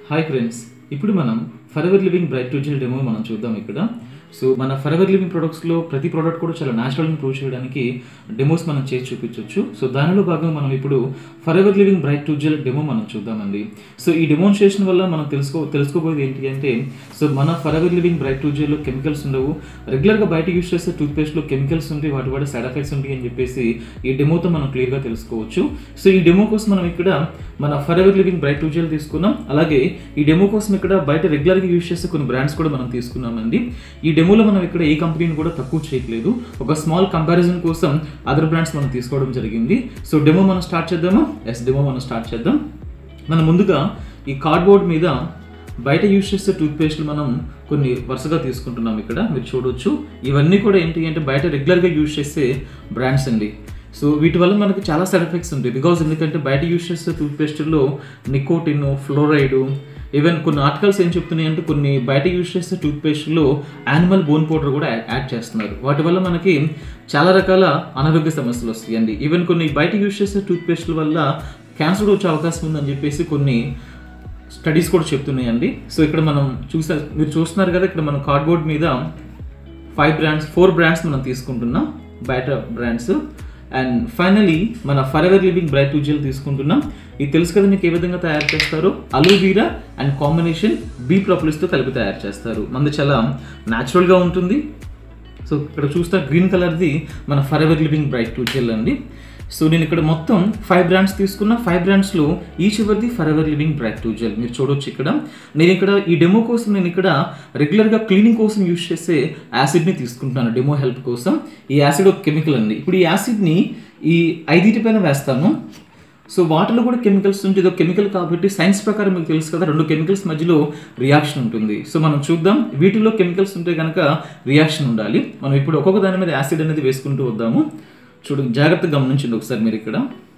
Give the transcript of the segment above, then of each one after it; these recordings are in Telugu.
హాయ్ ఫ్రెండ్స్ ఇప్పుడు మనం forever living bright tooth gel demo మనం చూద్దాం ఇక్కడ సో మన ఫరెవర్ లివింగ్ ప్రొడక్ట్స్లో ప్రతి ప్రోడక్ట్ కూడా చాలా న్యాచురల్ ప్రూవ్ చేయడానికి డెమోస్ మనం చేసి చూపించవచ్చు సో దానిలో భాగంగా మనం ఇప్పుడు forever living bright tooth gel demo మనం చూద్దామండి సో ఈ డెమోన్స్ట్రేషన్ వల్ల మనం తెలుసుకో తెలుసుకోబోయేది ఏంటి అంటే సో మన ఫరెవర్ లివింగ్ బ్రైట్ టు జెల్లో కెమికల్స్ ఉండవు రెగ్యులర్గా బయట యూస్ చేసే టూత్పేస్ట్లో కెమికల్స్ ఉంటాయి వాటి వల్ల సైడ్ ఎఫెక్ట్స్ ఉంటాయి అని చెప్పేసి ఈ డెమోతో మనం క్లియర్గా తెలుసుకోవచ్చు సో ఈ డెమో కోసం మనం ఇక్కడ మన forever living bright tooth gel తీసుకున్నాం అలాగే ఈ డెమో కోసం ఇక్కడ బయట రెగ్యులర్గా యూస్ చేసే కొన్ని బ్రాండ్స్ కూడా మనం తీసుకున్నామండి ఈ డెమోలో మనం ఇక్కడ ఏ కంపెనీని కూడా తక్కువ చేయట్లేదు ఒక స్మాల్ కంపారిజన్ కోసం అదర్ బ్రాండ్స్ మనం తీసుకోవడం జరిగింది సో డెమో మనం స్టార్ట్ చేద్దామా ఎస్ డెమో మనం స్టార్ట్ చేద్దాం మనం ముందుగా ఈ కార్డ్బోర్డ్ మీద బయట యూజ్ చేసే టూత్పేస్ట్లు మనం కొన్ని వరుసగా తీసుకుంటున్నాం ఇక్కడ మీరు చూడొచ్చు ఇవన్నీ కూడా ఏంటి అంటే బయట రెగ్యులర్గా యూజ్ చేసే బ్రాండ్స్ అండి సో వీటి వల్ల మనకి చాలా సైడ్ ఎఫెక్ట్స్ ఉంటాయి బికాజ్ ఎందుకంటే బయట యూజ్ చేసే టూత్పేస్ట్లో నికోటిన్ ఫ్లోరైడ్ ఈవెన్ కొన్ని ఆర్టికల్స్ ఏం చెప్తున్నాయి అంటే కొన్ని బయట యూజ్ చేసే టూత్పేస్ట్లో యానిమల్ బోన్ పౌడర్ కూడా యాడ్ చేస్తున్నారు వాటి వల్ల మనకి చాలా రకాల అనారోగ్య సమస్యలు వస్తాయండి ఈవెన్ కొన్ని బయట యూజ్ చేసే టూత్పేస్ట్ల వల్ల క్యాన్సర్ వచ్చే అవకాశం ఉందని చెప్పేసి కొన్ని స్టడీస్ కూడా చెప్తున్నాయండి సో ఇక్కడ మనం చూసా మీరు చూస్తున్నారు కదా ఇక్కడ మనం కార్డ్బోర్డ్ మీద ఫైవ్ బ్రాండ్స్ ఫోర్ బ్రాండ్స్ మనం తీసుకుంటున్నాం బయట బ్రాండ్స్ అండ్ ఫైనలీ మన forever living bright tooth gel తీసుకుంటున్నాం ఇది తెలుసు కదా మీకు ఏ విధంగా తయారు చేస్తారు అలోవీరా అండ్ కాంబినేషన్ బీ తో కలిపి తయారు చేస్తారు మనది చాలా న్యాచురల్గా ఉంటుంది సో ఇక్కడ చూస్తే గ్రీన్ కలర్ది మన forever living bright tooth gel అండి సో నేను ఇక్కడ మొత్తం ఫైవ్ బ్రాండ్స్ తీసుకున్న ఫైవ్ బ్రాండ్స్లో ఈచ్ ఎవరిది forever living bright tooth gel మీరు చూడొచ్చు ఇక్కడ నేను ఇక్కడ ఈ డెమో కోసం నేను ఇక్కడ రెగ్యులర్గా క్లీనింగ్ కోసం యూజ్ చేసే యాసిడ్ని తీసుకుంటున్నాను డెమో హెల్ప్ కోసం ఈ యాసిడ్ ఒక కెమికల్ అండి ఇప్పుడు ఈ యాసిడ్ని ఈ ఐదింటి పైన వేస్తాను సో వాటిలో కూడా కెమికల్స్ ఉంటుంది ఇది ఒక కెమికల్ కాబట్టి సైన్స్ ప్రకారం మీకు తెలుసు కదా రెండు కెమికల్స్ మధ్యలో రియాక్షన్ ఉంటుంది సో మనం చూద్దాం వీటిలో కెమికల్స్ ఉంటే కనుక రియాక్షన్ ఉండాలి మనం ఇప్పుడు ఒక్కొక్క దాని మీద యాసిడ్ అనేది వేసుకుంటూ వద్దాము చూడండి జాగ్రత్తగా గమనించండి ఒకసారి మీరు ఇక్కడ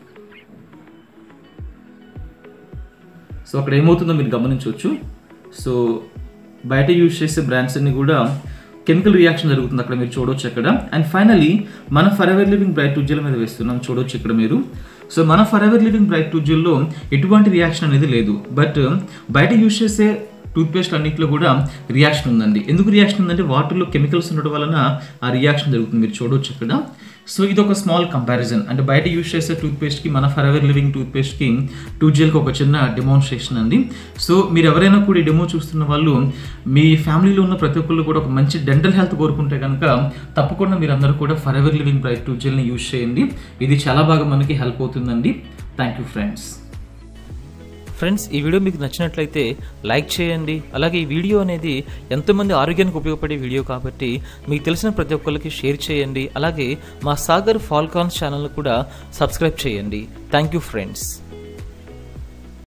సో అక్కడ ఏమవుతుందో మీరు గమనించవచ్చు సో బయట యూజ్ చేసే బ్రాండ్స్ అన్ని కూడా కెమికల్ రియాక్షన్ జరుగుతుంది అక్కడ మీరు చూడొచ్చు అక్కడ అండ్ ఫైనలీ మన forever living bright Ujala మీద వేస్తున్నాం చూడొచ్చు ఇక్కడ మీరు సో మన ఫర్ ఎవర్ లివింగ్ బ్రైట్ ఉజ్జల్లో ఎటువంటి రియాక్షన్ అనేది లేదు బట్ బయట యూజ్ చేసే టూత్పేస్ట్ అన్నింటిలో కూడా రియాక్షన్ ఉందండి ఎందుకు రియాక్షన్ ఉందంటే వాటర్లో కెమికల్స్ ఉండడం వలన ఆ రియాక్షన్ జరుగుతుంది మీరు చూడొచ్చు ఇక్కడ సో ఇది ఒక స్మాల్ కంపారిజన్ అంటే బయట యూజ్ చేసే టూత్పేస్ట్కి మన ఫర్ ఎవర్ లివింగ్ టూత్పేస్ట్కి టూ జెల్కి ఒక చిన్న డెమోన్స్ట్రేషన్ అండి సో మీరు ఎవరైనా కూడా ఈ డెమో చూస్తున్న వాళ్ళు మీ ఫ్యామిలీలో ఉన్న ప్రతి ఒక్కళ్ళు కూడా ఒక మంచి డెంటల్ హెల్త్ కోరుకుంటే కనుక తప్పకుండా మీరు అందరూ కూడా forever living bright tooth జెల్ని యూజ్ చేయండి ఇది చాలా బాగా మనకి హెల్ప్ అవుతుందండి థ్యాంక్ యూ ఫ్రెండ్స్ ఫ్రెండ్స్ ఈ వీడియో మీకు నచ్చినట్లయితే లైక్ చేయండి అలాగే ఈ వీడియో అనేది ఎంతోమంది ఆరోగ్యానికి ఉపయోగపడే వీడియో కాబట్టి మీకు తెలిసిన ప్రతి ఒక్కరికి షేర్ చేయండి అలాగే మా సాగర్ ఫాల్కాన్స్ ఛానల్ కూడా సబ్స్క్రైబ్ చేయండి థ్యాంక్ యూ ఫ్రెండ్స్